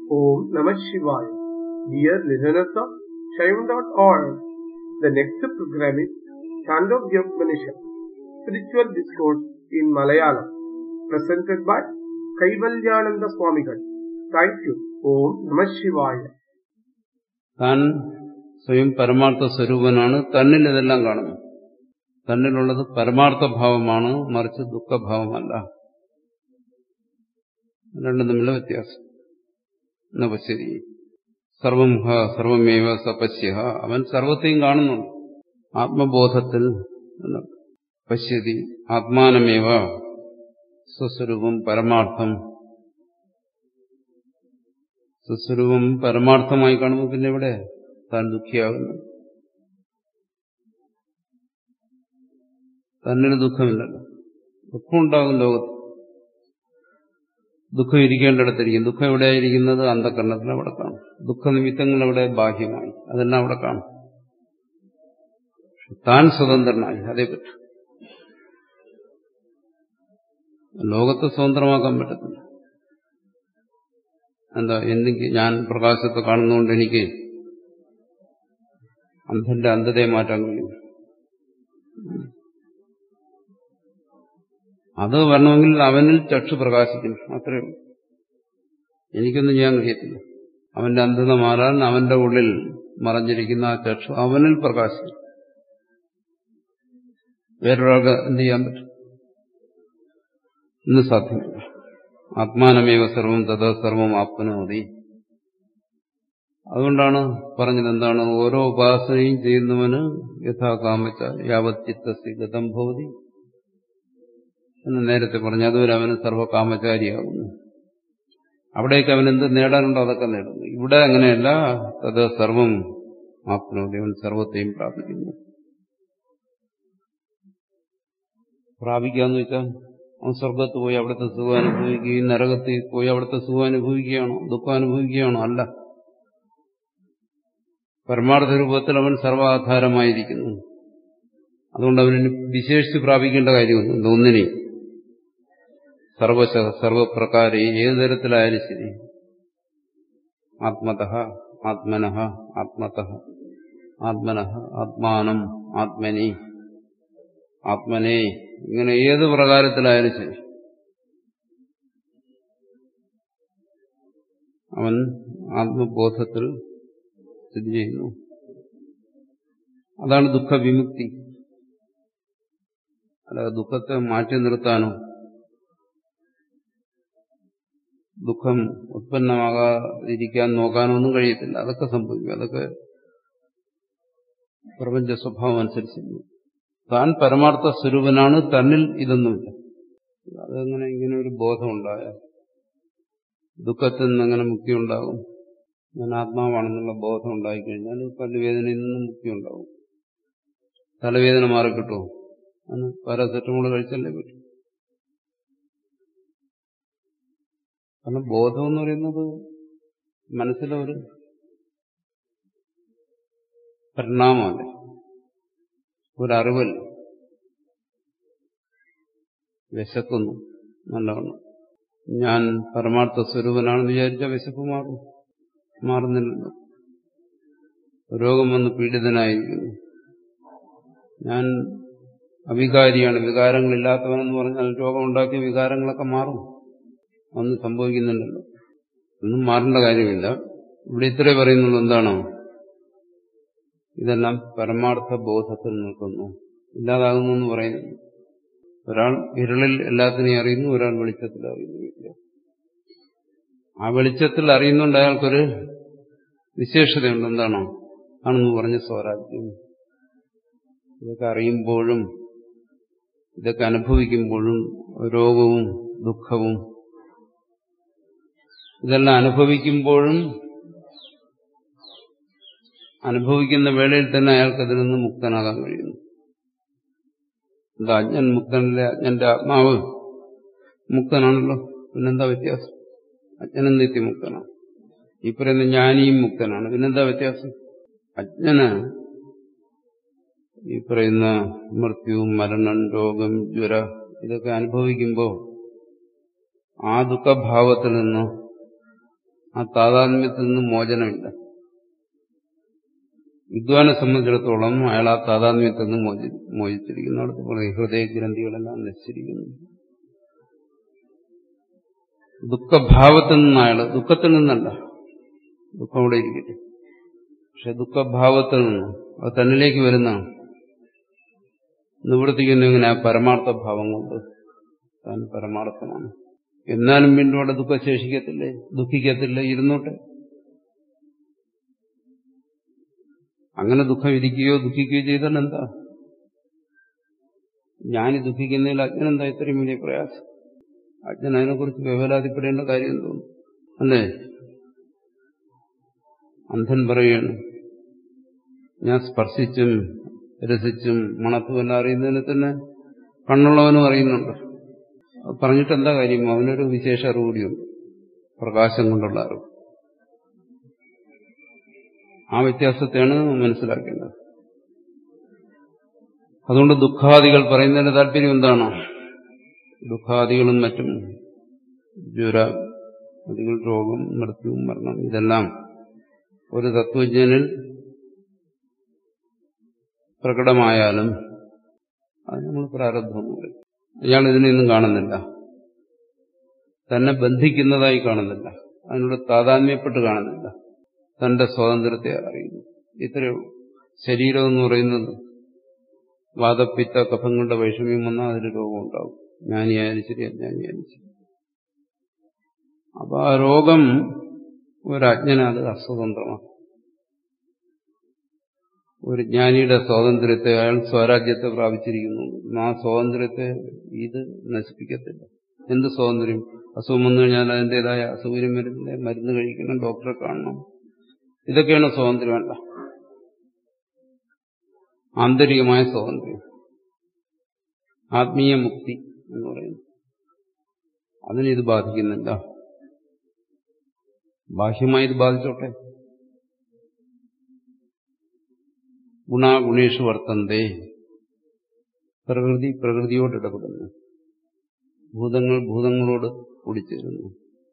Om Namah Shivaya. Dear listeners of Shaivan.org, the next program is Chandogya Upanishad, Spiritual Discourse in Malayalam, presented by Kaivalyananda Swamigal. Thank you. Om Namah Shivaya. താൻ സ്വയം പരമാർത്ഥ സ്വരൂപനാണ് തന്നിൽ ഇതെല്ലാം കാണുന്നു തന്നിലുള്ളത് പരമാർത്ഥ ഭാവമാണ് മറിച്ച് ദുഃഖഭാവമല്ല രണ്ടും തമ്മിലുള്ള വ്യത്യാസം എന്നാ പശ്യതി സർവമുഖ സർവമേവ സപശ്യ അവൻ സർവത്തെയും കാണുന്നുണ്ട് ആത്മബോധത്തിൽ പശ്യതി ആത്മാനമേവ സ്വസ്വരൂപം പരമാർത്ഥം സ്വസ്വരൂപം പരമാർത്ഥമായി കാണുമ്പോൾ പിന്നെ ഇവിടെ താൻ ദുഃഖിയാകുന്നു തന്നിന് ദുഃഖമില്ലല്ലോ ദുഃഖം ഉണ്ടാകും ലോകത്ത് ദുഃഖം ഇരിക്കേണ്ടിടത്തിരിക്കും ദുഃഖം എവിടെയായിരിക്കുന്നത് അന്ധകരണത്തിൽ അവിടെ കാണും ദുഃഖനിമിത്തങ്ങൾ അവിടെ ബാഹ്യമായി അതെല്ലാം അവിടെ കാണും താൻ സ്വതന്ത്രനായി അതേ പറ്റും ലോകത്തെ സ്വതന്ത്രമാക്കാൻ പറ്റത്തില്ല എന്താ എനിക്ക് ഞാൻ പ്രകാശത്തെ കാണുന്നതുകൊണ്ട് എനിക്ക് അന്ധന്റെ അന്ധതയെ മാറ്റാൻ കഴിയും അത് വരണമെങ്കിൽ അവനിൽ ചക്ഷു പ്രകാശിക്കണം അത്രയേ ഉള്ളൂ എനിക്കൊന്നും ചെയ്യാൻ കഴിയത്തില്ല അവന്റെ അന്ധത മാറാൻ അവന്റെ ഉള്ളിൽ മറഞ്ഞിരിക്കുന്ന ആ ചക്ഷു അവനിൽ പ്രകാശിക്കും വേറൊരാൾക്ക് എന്ത് ചെയ്യാൻ പറ്റും ഇന്ന് സാധ്യമല്ല ആത്മാനമേവ സർവം തഥാ സർവം ആത്മനോതി അതുകൊണ്ടാണ് പറഞ്ഞത് എന്താണ് ഓരോ ഉപാസനയും ചെയ്യുന്നവന് യഥാകാമച്ച യാവത് ചിത്തസി ഗതം ഭവതി എന്ന് നേരത്തെ പറഞ്ഞു അതുവരെ അവന് സർവകാമചാരിയാകുന്നു അവിടേക്ക് അവൻ എന്ത് നേടാനുണ്ടോ അതൊക്കെ നേടുന്നു ഇവിടെ അങ്ങനെയല്ല തത് സർവം ആത്മനോതി അവൻ സർവത്തെയും പ്രാപിക്കുന്നു പ്രാപിക്കാന്ന് വെച്ചാൽ അവൻ സ്വർഗത്ത് പോയി അവിടുത്തെ സുഖം അനുഭവിക്കുകയും നരകത്തിൽ പോയി അവിടുത്തെ സുഖം അനുഭവിക്കുകയാണോ ദുഃഖം അനുഭവിക്കുകയാണോ അല്ല പരമാർത്ഥ രൂപത്തിൽ അവൻ സർവാധാരമായിരിക്കുന്നു അതുകൊണ്ട് അവന് വിശേഷിച്ച് പ്രാപിക്കേണ്ട കാര്യമൊന്നുമില്ല ഒന്നിനെയും സർവശ സർവപ്രകാര ഏത് തരത്തിലായാലും ശരി ആത്മത ആത്മന ആത്മത ആത്മന ആത്മാനം ആത്മനി ആത്മനെ ഇങ്ങനെ ഏത് പ്രകാരത്തിലായാലും ശരി അവൻ ആത്മബോധത്തിൽ സ്ഥിതി ചെയ്യുന്നു അതാണ് ദുഃഖവിമുക്തി അല്ലാതെ ദുഃഖത്തെ മാറ്റി നിർത്താനോ ദുഃഖം ഉത്പന്നമാകാതിരിക്കാൻ നോക്കാനോ ഒന്നും കഴിയത്തില്ല അതൊക്കെ സംഭവിക്കും അതൊക്കെ പ്രപഞ്ച സ്വഭാവം അനുസരിച്ച് താൻ പരമാർത്ഥ സ്വരൂപനാണ് തന്നിൽ ഇതൊന്നുമില്ല അതങ്ങനെ ഇങ്ങനെ ഒരു ബോധം ഉണ്ടായാൽ ദുഃഖത്തിൽ നിന്ന് അങ്ങനെ മുക്തി ഉണ്ടാകും ഞാൻ ആത്മാവാണെന്നുള്ള ബോധം ഉണ്ടായിക്കഴിഞ്ഞാൽ പല്ലുവേദനയിൽ നിന്ന് മുക്തി ഉണ്ടാകും തലവേദന മാറിക്കിട്ടുമോ അന്ന് പാരാസെറ്റമോൾ കഴിച്ചല്ലേ പറ്റും കാരണം ബോധം എന്ന് പറയുന്നത് മനസ്സിലെ ഒരു പരിണാമമല്ലേ ഒരറിവല്ല വിശക്കുന്നു നല്ലവണ്ണം ഞാൻ പരമാർത്ഥ സ്വരൂപനാണെന്ന് വിചാരിച്ച വിശപ്പ് മാറും മാറുന്നില്ലല്ലോ രോഗം വന്ന് പീഡിതനായിരിക്കുന്നു ഞാൻ അവികാരിയാണ് വികാരങ്ങളില്ലാത്തവനെന്ന് പറഞ്ഞാൽ രോഗമുണ്ടാക്കിയ വികാരങ്ങളൊക്കെ മാറും ഒന്നും സംഭവിക്കുന്നുണ്ടല്ലോ ഒന്നും മാറേണ്ട കാര്യമില്ല ഇവിടെ ഇത്രേ പറയുന്നുള്ളൂ എന്താണോ ഇതെല്ലാം പരമാർത്ഥ ബോധത്തിൽ നിൽക്കുന്നു ഇല്ലാതാകുന്നു എന്ന് പറയുന്നു ഒരാൾ ഇരുളിൽ എല്ലാത്തിനെയും അറിയുന്നു ഒരാൾ വെളിച്ചത്തിൽ അറിയുന്നു ആ വെളിച്ചത്തിൽ അറിയുന്നുണ്ട് അയാൾക്കൊരു വിശേഷതയുണ്ട് എന്താണോ ആണെന്ന് പറഞ്ഞ സ്വരാജ്യം ഇതൊക്കെ അറിയുമ്പോഴും ഇതൊക്കെ അനുഭവിക്കുമ്പോഴും രോഗവും ദുഃഖവും ഇതെല്ലാം അനുഭവിക്കുമ്പോഴും അനുഭവിക്കുന്ന വേളയിൽ തന്നെ അയാൾക്ക് അതിൽ നിന്ന് മുക്തനാകാൻ കഴിയുന്നു എന്താ അജ്ഞൻ മുക്തനല്ലേ അജ്ഞന്റെ ആത്മാവ് മുക്തനാണല്ലോ പിന്നെന്താ വ്യത്യാസം അജ്ഞനും നിത്യമുക്തനാണ് ഈ പറയുന്ന ജ്ഞാനിയും മുക്തനാണ് പിന്നെന്താ വ്യത്യാസം അജ്ഞന് ഈ പറയുന്ന മൃത്യു മരണം രോഗം ജ്വര ഇതൊക്കെ അനുഭവിക്കുമ്പോൾ ആ ദുഃഖഭാവത്തിൽ നിന്ന് ആ താതാത്മ്യത്തിൽ നിന്ന് മോചനമില്ല വിദ്വാനെ സംബന്ധിച്ചിടത്തോളം അയാൾ ആ താതാത്മ്യത്തിൽ നിന്ന് മോചി മോചിച്ചിരിക്കുന്നു അടുത്ത് പറയും ഹൃദയഗ്രന്ഥികളെല്ലാം നശിച്ചിരിക്കുന്നു ദുഃഖഭാവത്തിൽ നിന്ന് അയാൾ ദുഃഖത്തിൽ നിന്നല്ല ദുഃഖം അവിടെ ഇരിക്കട്ടെ പക്ഷെ ദുഃഖഭാവത്തിൽ നിന്ന് അത് തന്നിലേക്ക് വരുന്നതാണ് നിവർത്തിക്കുന്ന ഇങ്ങനെ ആ പരമാർത്ഥ ഭാവം കൊണ്ട് താൻ പരമാർത്ഥമാണ് എന്നാലും വീണ്ടും അവിടെ ദുഃഖം ശേഷിക്കത്തില്ലേ ദുഃഖിക്കത്തില്ല ഇരുന്നോട്ടെ അങ്ങനെ ദുഃഖം ഇരിക്കുകയോ ദുഃഖിക്കുകയോ ചെയ്താൽ എന്താ ഞാൻ ദുഃഖിക്കുന്നതിൽ അജ്ഞനെന്താ ഇത്രയും വലിയ പ്രയാസം അജ്ഞൻ അതിനെക്കുറിച്ച് വ്യവലാതിപ്പെടേണ്ട കാര്യം തോന്നുന്നു അല്ലേ അന്ധൻ പറയുകയാണ് ഞാൻ സ്പർശിച്ചും രസിച്ചും മണത്തുമെല്ലാം അറിയുന്നതിന് തന്നെ കണ്ണുള്ളവനും അറിയുന്നുണ്ട് അത് പറഞ്ഞിട്ട് എന്താ കാര്യം അവനൊരു വിശേഷ അറിവ് കൂടിയുണ്ട് പ്രകാശം കൊണ്ടുള്ള അറിവ് ആ വ്യത്യാസത്തെയാണ് മനസ്സിലാക്കേണ്ടത് അതുകൊണ്ട് ദുഃഖാദികൾ പറയുന്നതിന്റെ താല്പര്യം എന്താണ് ദുഃഖാദികളും മറ്റും ജ്വര അതികൾ രോഗം മൃത്യു മരണം ഇതെല്ലാം ഒരു തത്വജ്ഞനിൽ പ്രകടമായാലും അത് നമ്മൾ പ്രാരബ്ധം എന്ന് പറയും ഇയാൾ ഇതിനെയൊന്നും കാണുന്നില്ല തന്നെ ബന്ധിക്കുന്നതായി കാണുന്നില്ല അതിനോട് താതാത്മ്യപ്പെട്ട് കാണുന്നില്ല തന്റെ സ്വാതന്ത്ര്യത്തെ അറിയുന്നു ഇത്രയേ ഉള്ളൂ ശരീരം എന്ന് പറയുന്നത് വാദപ്പിത്ത കഫം കൊണ്ട് വൈഷമ്യം വന്നാൽ അതിന് രോഗം ഉണ്ടാവും ജ്ഞാനിയായാലും ശരി അജ്ഞാനിയായാലും ശരി അപ്പൊ ആ രോഗം ഒരജ്ഞനത് അസ്വതന്ത്രമാണ് ഒരു ജ്ഞാനിയുടെ സ്വാതന്ത്ര്യത്തെ അയാൾ സ്വരാജ്യത്തെ പ്രാപിച്ചിരിക്കുന്നു ആ സ്വാതന്ത്ര്യത്തെ ഇത് നശിപ്പിക്കത്തില്ല എന്ത് സ്വാതന്ത്ര്യം അസുഖം വന്നു കഴിഞ്ഞാൽ അതിൻ്റെതായ അസൗകര്യം വരുന്നില്ല മരുന്ന് കഴിക്കണം ഡോക്ടറെ കാണണം ഇതൊക്കെയാണ് സ്വാതന്ത്ര്യമല്ല ആന്തരികമായ സ്വാതന്ത്ര്യം ആത്മീയ മുക്തി എന്ന് പറയുന്നു അതിന് ഇത് ബാധിക്കുന്നില്ല ബാഹ്യമായി ഇത് ബാധിച്ചോട്ടെ ഗുണാഗുണേഷു വർത്തന്തേ പ്രകൃതി പ്രകൃതിയോട് ഇടപെടുന്നു ഭൂതങ്ങൾ ഭൂതങ്ങളോട് കൂടിച്ചേരുന്നു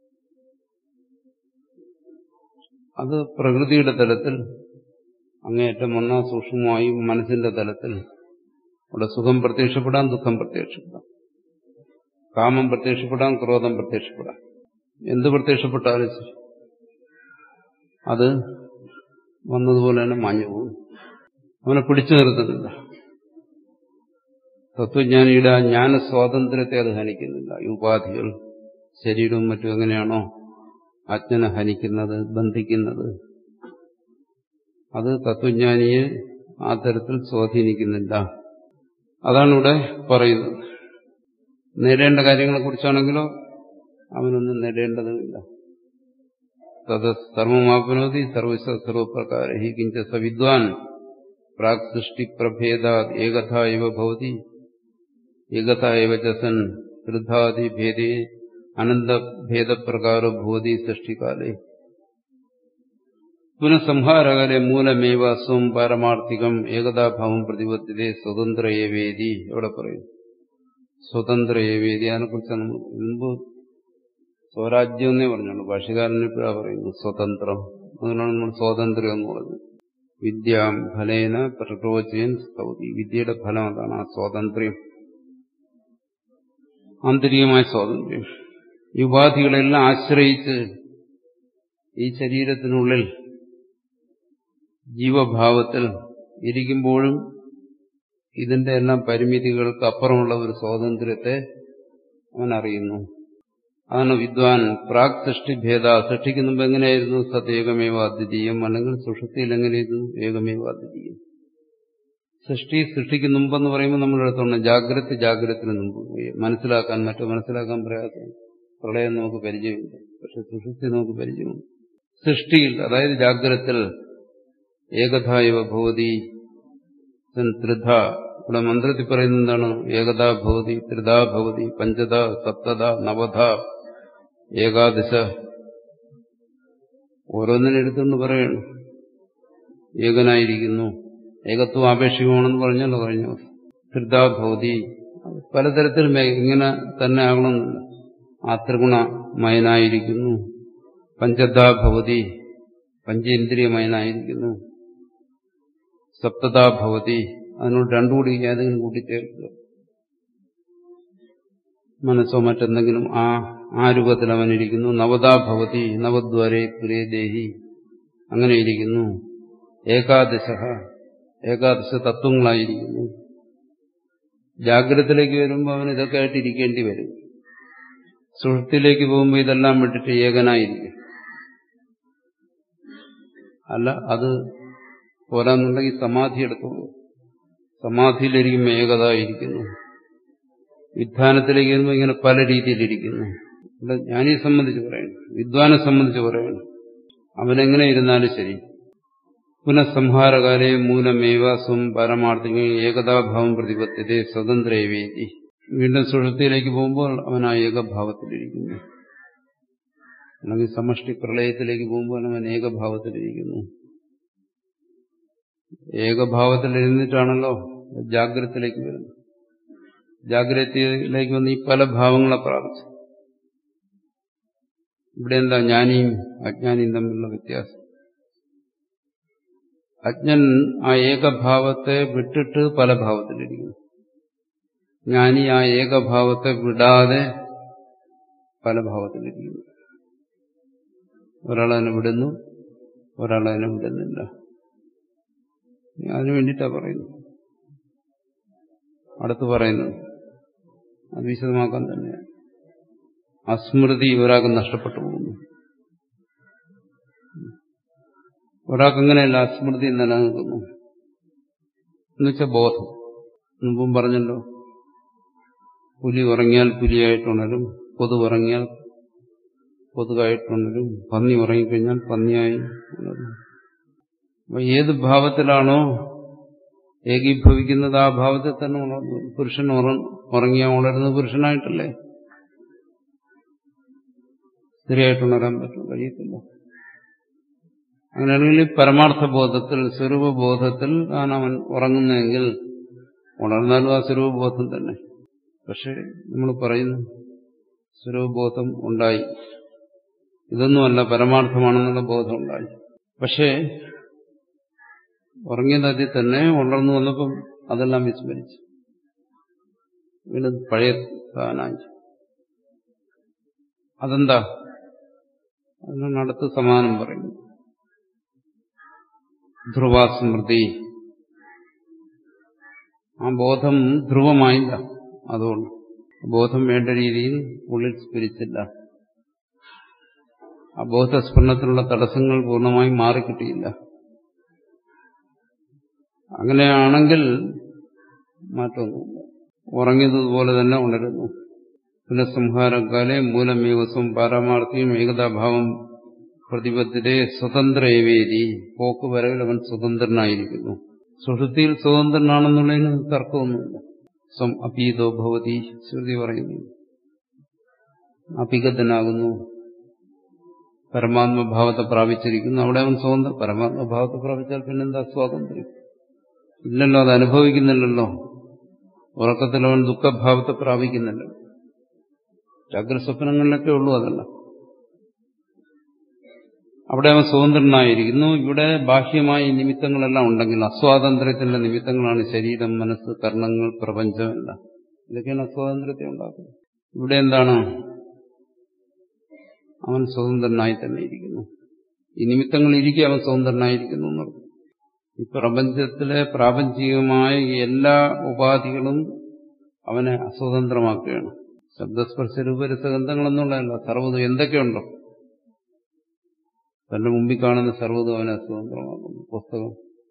അത് പ്രകൃതിയുടെ തലത്തിൽ അങ്ങേയറ്റം വന്ന സൂക്ഷ്മമായി മനസ്സിന്റെ തലത്തിൽ അവിടെ സുഖം പ്രത്യക്ഷപ്പെടാം ദുഃഖം പ്രത്യക്ഷപ്പെടാം കാമം പ്രത്യക്ഷപ്പെടാം ക്രോധം പ്രത്യക്ഷപ്പെടാം എന്ത് പ്രത്യക്ഷപ്പെട്ടാലും ശരി അത് വന്നതുപോലെ തന്നെ മാഞ്ഞു പോകും അവനെ പിടിച്ചു നിർത്തുന്നില്ല തത്വജ്ഞാനിയുടെ ആ ജ്ഞാന സ്വാതന്ത്ര്യത്തെ അത് ഹനിക്കുന്നില്ല ഈ ഉപാധികൾ ശരീരവും മറ്റും എങ്ങനെയാണോ അജ്ഞനെ ഹനിക്കുന്നത് ബന്ധിക്കുന്നത് അത് തത്വജ്ഞാനിയെ ആ തരത്തിൽ സ്വാധീനിക്കുന്നില്ല അതാണ് ഇവിടെ പറയുന്നത് നേടേണ്ട കാര്യങ്ങളെക്കുറിച്ചാണെങ്കിലോ അവനൊന്നും നേടേണ്ടതുമില്ല തത് സർവമാപ്നോതി സർവസ്വ സർവപ്രകാര ഹി കിഞ്ച സവിദ്വാൻ പ്രാക് സൃഷ്ടിപ്രഭേദ ഏകഥ ഇവ ഭവതി ഏകഥ ഇവ ചസൻ വൃദ്ധാദിഭേദേ അനന്തഭേദപ്രകാരോ ഭൂതി സൃഷ്ടികാലേ പുനഃസംഹാരകാലെ മൂലമേവ സ്വം പാരമാർത്ഥികം ഏകതാഭാവം പ്രതിപത്തിലെ സ്വതന്ത്ര ഏവേദി എവിടെ പറയും സ്വതന്ത്ര ഏവേദി അതിനെക്കുറിച്ച് നമ്മൾ മുമ്പ് സ്വരാജ്യം എന്നേ പറഞ്ഞാണ് ഭാഷകാരൻ ഇപ്പോഴാ പറയുന്നു സ്വതന്ത്രം അതിനാണ് നമ്മൾ സ്വാതന്ത്ര്യം എന്ന് പറഞ്ഞത് വിദ്യാം ഫലേന പ്രരോചയൻ സ്തൗതി വിദ്യയുടെ ഫലം അതാണ് ആ സ്വാതന്ത്ര്യം ആന്തരികമായ സ്വാതന്ത്ര്യം ഈ ഉപാധികളെല്ലാം ആശ്രയിച്ച് ഈ ശരീരത്തിനുള്ളിൽ ജീവഭാവത്തിൽ ഇരിക്കുമ്പോഴും ഇതിന്റെ എല്ലാം പരിമിതികൾക്ക് അപ്പുറമുള്ള ഒരു സ്വാതന്ത്ര്യത്തെ അവൻ അറിയുന്നു അതാണ് വിദ്വാൻ പ്രാക് സൃഷ്ടിഭേദ സൃഷ്ടിക്കുന്ന മുമ്പ് എങ്ങനെയായിരുന്നു സത്യേകമേവ അദ്വിതീയം അല്ലെങ്കിൽ സുഷുപ്തിയിൽ എങ്ങനെയായിരുന്നു ഏകമേവ അദ്വിതീയം സൃഷ്ടി സൃഷ്ടിക്ക് മുമ്പെന്ന് പറയുമ്പോൾ നമ്മൾ എടുത്തോണം ജാഗ്രത ജാഗ്രതത്തിന് മുമ്പ് മനസ്സിലാക്കാൻ മറ്റോ മനസ്സിലാക്കാൻ പ്രയാസം പ്രളയം നമുക്ക് പരിചയമില്ല പക്ഷെ സുഷുപ്തി നമുക്ക് പരിചയമുണ്ട് സൃഷ്ടിയിൽ അതായത് ജാഗ്രത്തിൽ ഏകഥായവ ഭവതി ത്രിധ ഇവിടെ മന്ത്രത്തിൽ പറയുന്നത് എന്താണ് ഏകതാ ഭവതി ത്രിധാ ഭവതി പഞ്ചത സപ്തത നവധ ഏകാദശ ഓരോന്നിനും എടുത്തുകൊണ്ട് പറയണം ഏകനായിരിക്കുന്നു ഏകത്വം ആപേക്ഷികമാണെന്ന് പറഞ്ഞല്ലോ കഴിഞ്ഞ ത്രിധാ ഭവതി പലതരത്തിലും ഇങ്ങനെ തന്നെ ആകണമെന്നില്ല ആ ത്രിഗുണമയനായിരിക്കുന്നു പഞ്ചദാ ഭവതി പഞ്ചേന്ദ്രിയമയനായിരിക്കുന്നു സപ്തതാ ഭവതി അതിനോട് രണ്ടുകൂടി ഏതെങ്കിലും കൂട്ടിച്ചേർക്കുക മനസ്സോ മറ്റെന്തെങ്കിലും ആ ആ രൂപത്തിൽ അവനിരിക്കുന്നു നവതാ ഭവതി നവദ്വാരേ പുരേ ദേഹി അങ്ങനെ ഇരിക്കുന്നു ഏകാദശ ഏകാദശ തത്വങ്ങളായിരിക്കുന്നു ജാഗ്രതത്തിലേക്ക് വരുമ്പോൾ അവൻ ഇതൊക്കെ ആയിട്ട് ഇരിക്കേണ്ടി വരും സുഹൃത്തിലേക്ക് പോകുമ്പോൾ ഇതെല്ലാം വിട്ടിട്ട് ഏകനായിരിക്കും അല്ല അത് പോരാന്നുണ്ടെങ്കിൽ സമാധി എടുത്തോളൂ സമാധിയിലിരിക്കുമ്പോൾ ഏകത ഇരിക്കുന്നു വിധാനത്തിലേക്ക് വരുമ്പോൾ ഇങ്ങനെ പല രീതിയിലിരിക്കുന്നു ഇവിടെ ജ്ഞാനിയെ സംബന്ധിച്ച് പറയണം വിദ്വാനെ സംബന്ധിച്ച് പറയണം അവനെങ്ങനെ ഇരുന്നാലും ശരി പുനഃസംഹാരകാലേ മൂലമേവ സ്വം പരമാർത്ഥിക ഏകതാഭാവം പ്രതിപത്യത്തെ സ്വതന്ത്രേവേദി വീണ്ടും സുഷൃത്തിയിലേക്ക് പോകുമ്പോൾ അവൻ ആ ഏകഭാവത്തിലിരിക്കുന്നു അല്ലെങ്കിൽ സമഷ്ടി പ്രളയത്തിലേക്ക് പോകുമ്പോൾ അവൻ ഏകഭാവത്തിലിരിക്കുന്നു ഏകഭാവത്തിലിരുന്നിട്ടാണല്ലോ ജാഗ്രതത്തിലേക്ക് വരുന്നത് ജാഗ്രതയിലേക്ക് വന്ന് ഈ പല ഭാവങ്ങളെ പ്രാപിച്ചു ഇവിടെ എന്താ ജ്ഞാനിയും അജ്ഞാനിയും തമ്മിലുള്ള വ്യത്യാസം അജ്ഞൻ ആ ഏകഭാവത്തെ വിട്ടിട്ട് പല ഭാവത്തിലിരിക്കുന്നു ജ്ഞാനി ആ ഏകഭാവത്തെ വിടാതെ പല ഭാവത്തിലിരിക്കുന്നു ഒരാളതിനെ വിടുന്നു ഒരാളതിനെ വിടുന്നില്ല അതിനു വേണ്ടിയിട്ടാ പറയുന്നു അടുത്ത് പറയുന്നു അത് വിശദമാക്കാൻ തന്നെയാണ് അസ്മൃതി ഒരാൾക്ക് നഷ്ടപ്പെട്ടു പോകുന്നു ഒരാൾക്ക് അങ്ങനെയല്ല അസ്മൃതി നിലനിൽക്കുന്നു എന്നുവെച്ചാൽ ബോധം മുമ്പും പറഞ്ഞല്ലോ പുലി ഉറങ്ങിയാൽ പുലിയായിട്ടുണരും കൊതു ഉറങ്ങിയാൽ കൊതുകായിട്ടുണരും പന്നി ഉറങ്ങിക്കഴിഞ്ഞാൽ പന്നിയായി ഉണരും അപ്പൊ ഏത് ഭാവത്തിലാണോ ഏകീഭവിക്കുന്നത് ആ ഭാവത്തിൽ തന്നെ ഉണർന്നു പുരുഷൻ ഉറങ്ങിയാൽ ഉണരുന്നത് പുരുഷനായിട്ടല്ലേ സ്ത്രീയായിട്ട് ഉണരാൻ പറ്റും കഴിയത്തില്ല അങ്ങനെയാണെങ്കിൽ പരമാർത്ഥ ബോധത്തിൽ സ്വരൂപബോധത്തിൽ ആണ് അവൻ ഉറങ്ങുന്നതെങ്കിൽ ഉണർന്നാലും ആ സ്വരൂപബോധം തന്നെ പക്ഷെ നമ്മൾ പറയുന്നു സ്വരൂപബോധം ഉണ്ടായി ഇതൊന്നുമല്ല പരമാർത്ഥമാണെന്നുള്ള ബോധം ഉണ്ടായി പക്ഷേ ഉറങ്ങിയതിൽ തന്നെ ഉണർന്നു വന്നപ്പം അതെല്ലാം വിസ്മരിച്ചു വീണ്ടും പഴയ സ്ഥാനായി അതെന്താ അതിനാണ് അടുത്ത് സമാനം പറയുന്നു ധ്രുവാസ്മൃതി ആ ബോധം ധ്രുവമായില്ല അതുകൊണ്ട് ബോധം വേണ്ട രീതിയിൽ ഉള്ളിൽ സ്ഫരിച്ചില്ല ആ ബോധസ്ഫുരണത്തിനുള്ള തടസ്സങ്ങൾ പൂർണ്ണമായി മാറിക്കിട്ടിയില്ല അങ്ങനെയാണെങ്കിൽ മാറ്റമൊന്നുമില്ല ഉറങ്ങിയതുപോലെ തന്നെ ഉണരുന്നു പുനഃസംഹാരകാലെ മൂലമേവസം പാരമാർത്ഥിയും ഏകതാഭാവം പ്രതിബദ്ധതയെ സ്വതന്ത്ര ഏവേരി പോക്ക് വരവിൽ അവൻ സ്വതന്ത്രനായിരിക്കുന്നു സുഹൃത്തിയിൽ സ്വതന്ത്രനാണെന്നുള്ളതിന് തർക്കമൊന്നുമില്ല സ്വം അപീതോ ഭവതി ശ്രുതി പറയുന്നു അപിഗതനാകുന്നു പരമാത്മഭാവത്തെ പ്രാപിച്ചിരിക്കുന്നു അവിടെ അവൻ സ്വതന്ത്ര പരമാത്മഭാവത്തെ പ്രാപിച്ചാൽ പിന്നെന്താ സ്വാതന്ത്ര്യം ഇല്ലല്ലോ അത് അനുഭവിക്കുന്നില്ലല്ലോ ഉറക്കത്തിൽ അവൻ ദുഃഖഭാവത്തെ പ്രാപിക്കുന്നില്ല ജാഗ്രസ്വപ്നങ്ങളിലൊക്കെ ഉള്ളൂ അതല്ല അവിടെ അവൻ സ്വതന്ത്രനായിരിക്കുന്നു ഇവിടെ ബാഹ്യമായ നിമിത്തങ്ങളെല്ലാം ഉണ്ടെങ്കിൽ അസ്വാതന്ത്ര്യത്തിന്റെ നിമിത്തങ്ങളാണ് ശരീരം മനസ്സ് കർണങ്ങൾ പ്രപഞ്ചമെല്ലാം ഇതൊക്കെയാണ് അസ്വാതന്ത്ര്യത്തെ ഉണ്ടാക്കുന്നത് ഇവിടെ എന്താണ് അവൻ സ്വതന്ത്രനായി തന്നെ ഇരിക്കുന്നു ഈ നിമിത്തങ്ങൾ ഇരിക്കെ അവൻ സ്വതന്ത്രനായിരിക്കുന്നു എന്നർത്ഥം ഈ പ്രപഞ്ചത്തിലെ പ്രാപഞ്ചികമായ എല്ലാ ഉപാധികളും അവനെ അസ്വതന്ത്രമാക്കുകയാണ് ശബ്ദസ്പർശ രൂപരസഗന്ധങ്ങളെന്നുള്ളതല്ല സർവ്വതും എന്തൊക്കെയുണ്ടോ തന്റെ മുമ്പിൽ കാണുന്ന സർവ്വതും അവനെ അസ്വതന്ത്രമാക്കുന്നു പുസ്തകം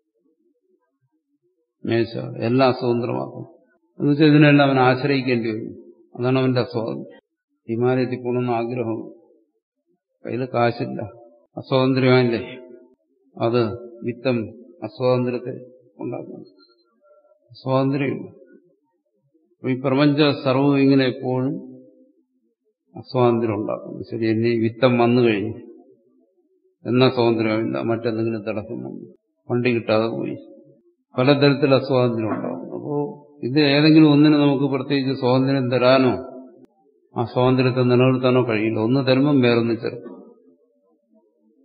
മേശ എല്ലാം അസ്വതന്ത്രമാക്കും എന്നുവെച്ചാൽ ഇതിനെല്ലാം അവൻ ആശ്രയിക്കേണ്ടി വരും അതാണ് അവന്റെ അസ്വാതന്ത്ര്യം ഹിമാലയത്തിൽ പോകണമെന്ന് ആഗ്രഹം കയ്യിൽ കാശില്ല അസ്വാതന്ത്ര്യമായില്ലേ അത് വിത്തം അസ്വാതന്ത്ര്യത്തെ ഉണ്ടാക്കുന്നു സ്വാതന്ത്ര്യമില്ല ഈ പ്രപഞ്ച സർവ്വം ഇങ്ങനെ എപ്പോഴും അസ്വാതന്ത്ര്യം ഉണ്ടാക്കുന്നു ശരി എന്നെ വിത്തം വന്നു കഴിഞ്ഞു എന്നാ സ്വാതന്ത്ര്യമില്ല മറ്റെന്തെങ്കിലും തടസ്സം വന്നു വണ്ടി കിട്ടാതെ പോയി പലതരത്തിൽ അസ്വാതന്ത്ര്യം ഉണ്ടാകും അപ്പോൾ ഇത് ഏതെങ്കിലും ഒന്നിന് നമുക്ക് പ്രത്യേകിച്ച് സ്വാതന്ത്ര്യം തരാനോ ആ സ്വാതന്ത്ര്യത്തെ നിലനിർത്താനോ കഴിയില്ല ഒന്ന് തരുമ്പം വേറൊന്ന് ചേർക്കും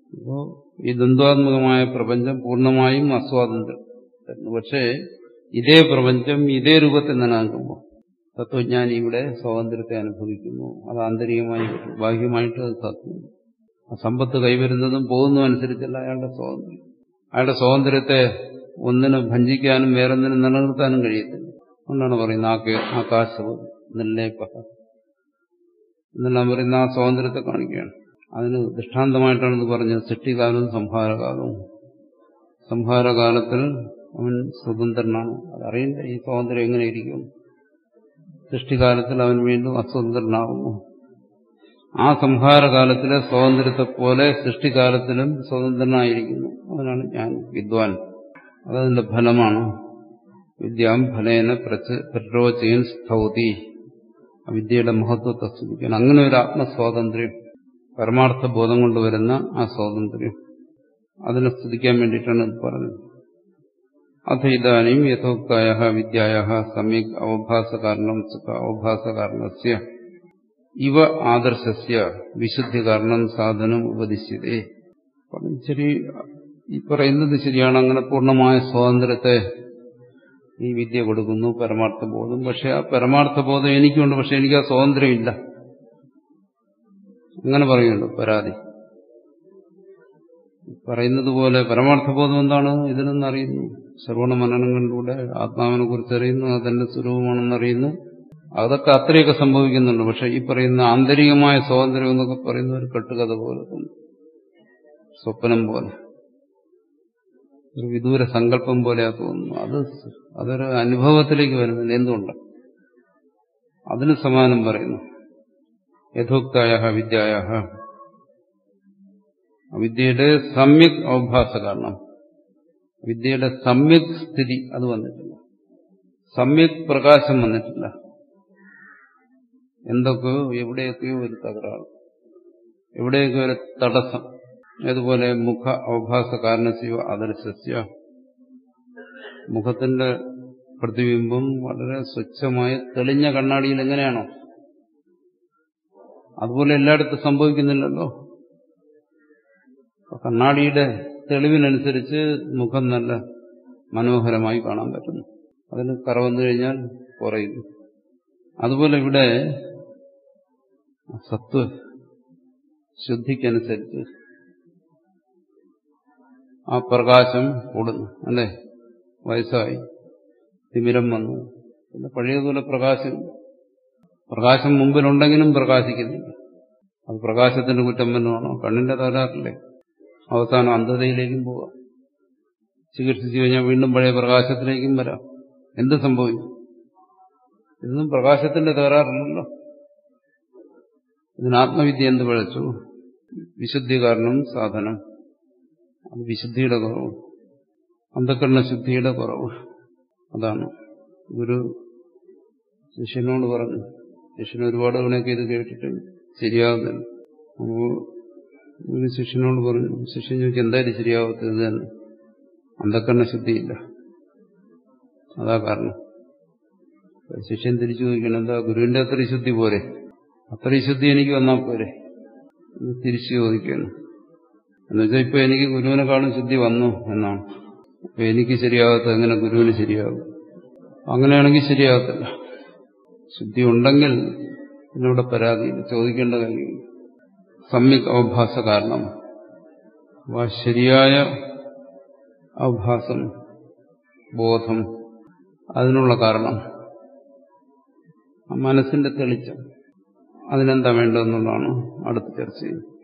അപ്പോ ഈ ദ്വന്ദ്വാത്മകമായ പ്രപഞ്ചം പൂർണ്ണമായും അസ്വാതന്ത്ര്യം പക്ഷേ ഇതേ പ്രപഞ്ചം ഇതേ രൂപത്തിൽ നിലനിൽക്കുമ്പോൾ തത്വജ്ഞാനി ഇവിടെ സ്വാതന്ത്ര്യത്തെ അനുഭവിക്കുന്നു അത് ആന്തരികമായി ബാഹ്യമായിട്ട് അത് സത്യം ആ സമ്പത്ത് കൈവരുന്നതും പോകുന്നതും അനുസരിച്ചല്ല അയാളുടെ സ്വാതന്ത്ര്യം അയാളുടെ സ്വാതന്ത്ര്യത്തെ ഒന്നിനും ഭഞ്ചിക്കാനും വേറൊന്നിനും നിലനിർത്താനും കഴിയത്തില്ല അതുകൊണ്ടാണ് പറയുന്നത് ആകെ ആകാശവും നിർലേപ എന്നെല്ലാം പറയുന്ന ആ സ്വാതന്ത്ര്യത്തെ കാണിക്കുകയാണ് അതിന് ദൃഷ്ടാന്തമായിട്ടാണ് ഇത് പറഞ്ഞത് സൃഷ്ടികാലവും സംഹാരകാലവും സംഹാരകാലത്തിൽ അവൻ സ്വതന്ത്രനാണ് അതറിയില്ല ഈ സ്വാതന്ത്ര്യം എങ്ങനെ ഇരിക്കും സൃഷ്ടികാലത്തിൽ അവൻ വീണ്ടും അസ്വതന്ത്രനാകുന്നു ആ സംഹാരകാലത്തിലെ സ്വാതന്ത്ര്യത്തെ പോലെ സൃഷ്ടികാലത്തിലും സ്വതന്ത്രനായിരിക്കുന്നു അവനാണ് ഞാൻ വിദ്വാൻ അതതിന്റെ ഫലമാണ് വിദ്യാം ഫലേന പ്രരോചയൻ സ്തൗതി വിദ്യയുടെ മഹത്വത്തെ സ്തുതിക്കാൻ അങ്ങനെ ഒരു ആത്മസ്വാതന്ത്ര്യം പരമാർത്ഥ ബോധം കൊണ്ടുവരുന്ന ആ സ്വാതന്ത്ര്യം അതിനെ സ്തുതിക്കാൻ വേണ്ടിയിട്ടാണ് ഇത് പറഞ്ഞത് അഥ ഇതാനും യഥോക്തായ വിദ്യായ സമ്യക് അവഭാസകാരണം അവഭാസകാരണസ്യ ഇവ ആദർശസ്യ വിശുദ്ധി കാരണം സാധനം ഉപദിശ്യതേ ശരി ഈ പറയുന്നത് ശരിയാണ് അങ്ങനെ പൂർണ്ണമായ സ്വാതന്ത്ര്യത്തെ ഈ വിദ്യ കൊടുക്കുന്നു പരമാർത്ഥ ബോധം പക്ഷെ ആ പരമാർത്ഥ ബോധം എനിക്കുണ്ട് പക്ഷെ എനിക്ക് ആ സ്വാതന്ത്ര്യമില്ല അങ്ങനെ പറയുന്നുണ്ട് പരാതി പറയുന്നത് പോലെ പരമാർത്ഥബോധം എന്താണ് ഇതിനെന്ന് അറിയുന്നു ശ്രവണ മനനങ്ങളിലൂടെ ആത്മാവിനെ കുറിച്ച് അറിയുന്നു അതെന്റെ സ്വരൂപമാണെന്ന് അറിയുന്നു അതൊക്കെ അത്രയൊക്കെ സംഭവിക്കുന്നുണ്ട് പക്ഷെ ഈ പറയുന്ന ആന്തരികമായ സ്വാതന്ത്ര്യം എന്നൊക്കെ പറയുന്ന ഒരു കെട്ടുകഥ പോലെ തോന്നും സ്വപ്നം പോലെ ഒരു വിദൂര സങ്കല്പം പോലെയാ തോന്നുന്നു അത് അതൊരു അനുഭവത്തിലേക്ക് വരുന്നില്ല എന്തുകൊണ്ട് അതിന് സമാനം പറയുന്നു യഥോക്തായ വിദ്യായ വിദ്യയുടെ സമ്യക് അവഭാസ കാരണം വിദ്യയുടെ സമ്യക് സ്ഥിതി അത് വന്നിട്ടില്ല സമ്യക് പ്രകാശം വന്നിട്ടില്ല എന്തൊക്കെയോ എവിടെയൊക്കെയോ ഒരു തകരാറ് എവിടെയൊക്കെ ഒരു തടസ്സം അതുപോലെ മുഖ അവഭാസ കാരണസ്യ ആദർശസ്യ മുഖത്തിന്റെ പ്രതിബിംബം വളരെ സ്വച്ഛമായ തെളിഞ്ഞ കണ്ണാടിയിൽ എങ്ങനെയാണോ അതുപോലെ എല്ലായിടത്തും സംഭവിക്കുന്നില്ലല്ലോ കണ്ണാടിയുടെ തെളിവിനനുസരിച്ച് മുഖം നല്ല മനോഹരമായി കാണാൻ പറ്റുന്നു അതിന് കറ വന്നു കഴിഞ്ഞാൽ കുറയുന്നു അതുപോലെ ഇവിടെ സത്വ ശുദ്ധിക്കനുസരിച്ച് ആ പ്രകാശം കൂടുന്നു അല്ലേ വയസ്സായി തിമിരം വന്നു പിന്നെ പഴയതുപോലെ പ്രകാശം പ്രകാശം മുമ്പിലുണ്ടെങ്കിലും പ്രകാശിക്കുന്നില്ല അത് പ്രകാശത്തിന്റെ കുറ്റം വല്ലതാണോ കണ്ണിന്റെ തകരാറില്ലേ അവസാനം അന്ധതയിലേക്കും പോവാം ചികിത്സിച്ചു കഴിഞ്ഞാൽ വീണ്ടും പഴയ പ്രകാശത്തിലേക്കും വരാം എന്ത് സംഭവിക്കും ഇതൊന്നും പ്രകാശത്തിന്റെ തകരാറില്ലല്ലോ ഇതിന് ആത്മവിദ്യ എന്ത് പഴച്ചു വിശുദ്ധി കാരണം സാധനം അത് വിശുദ്ധിയുടെ കുറവ് അന്ധക്കരണ ശുദ്ധിയുടെ കുറവ് അതാണ് ഗുരു ശിഷ്യനോട് പറഞ്ഞു ശിഷ്യൻ ഒരുപാട് തവണയൊക്കെ ഇത് കേട്ടിട്ട് ശരിയാകുന്നില്ല അപ്പോൾ ഒരു ശിഷ്യനോട് പറഞ്ഞു ശിഷ്യൻ ചോദിച്ചു എന്തായാലും ശരിയാവത്തത് തന്നെ അന്ധക്കരണ ശുദ്ധിയില്ല അതാ കാരണം ശിഷ്യൻ തിരിച്ചു ചോദിക്കണം എന്താ ഗുരുവിന്റെ അത്രയും ശുദ്ധി പോരെ അത്രയും ശുദ്ധി എനിക്ക് വന്നാൽ പോരെ തിരിച്ചു ചോദിക്കുകയാണ് എന്നുവെച്ചാൽ ഇപ്പൊ എനിക്ക് ഗുരുവിനെക്കാളും ശുദ്ധി വന്നു എന്നാണ് അപ്പൊ എനിക്ക് ശരിയാകാത്ത എങ്ങനെ ഗുരുവിന് ശരിയാകും അങ്ങനെയാണെങ്കിൽ ശരിയാകത്തില്ല ശുദ്ധി ഉണ്ടെങ്കിൽ ഇതിനോട് പരാതിയില്ല ചോദിക്കേണ്ട കാര്യമില്ല സമ്യക് അവഭാസ കാരണം അപ്പൊ ശരിയായ അവഭാസം ബോധം അതിനുള്ള കാരണം മനസ്സിന്റെ തെളിച്ചം അതിനെന്താ വേണ്ടതെന്നുള്ളതാണ് അടുത്ത ചർച്ച ചെയ്യുന്നത്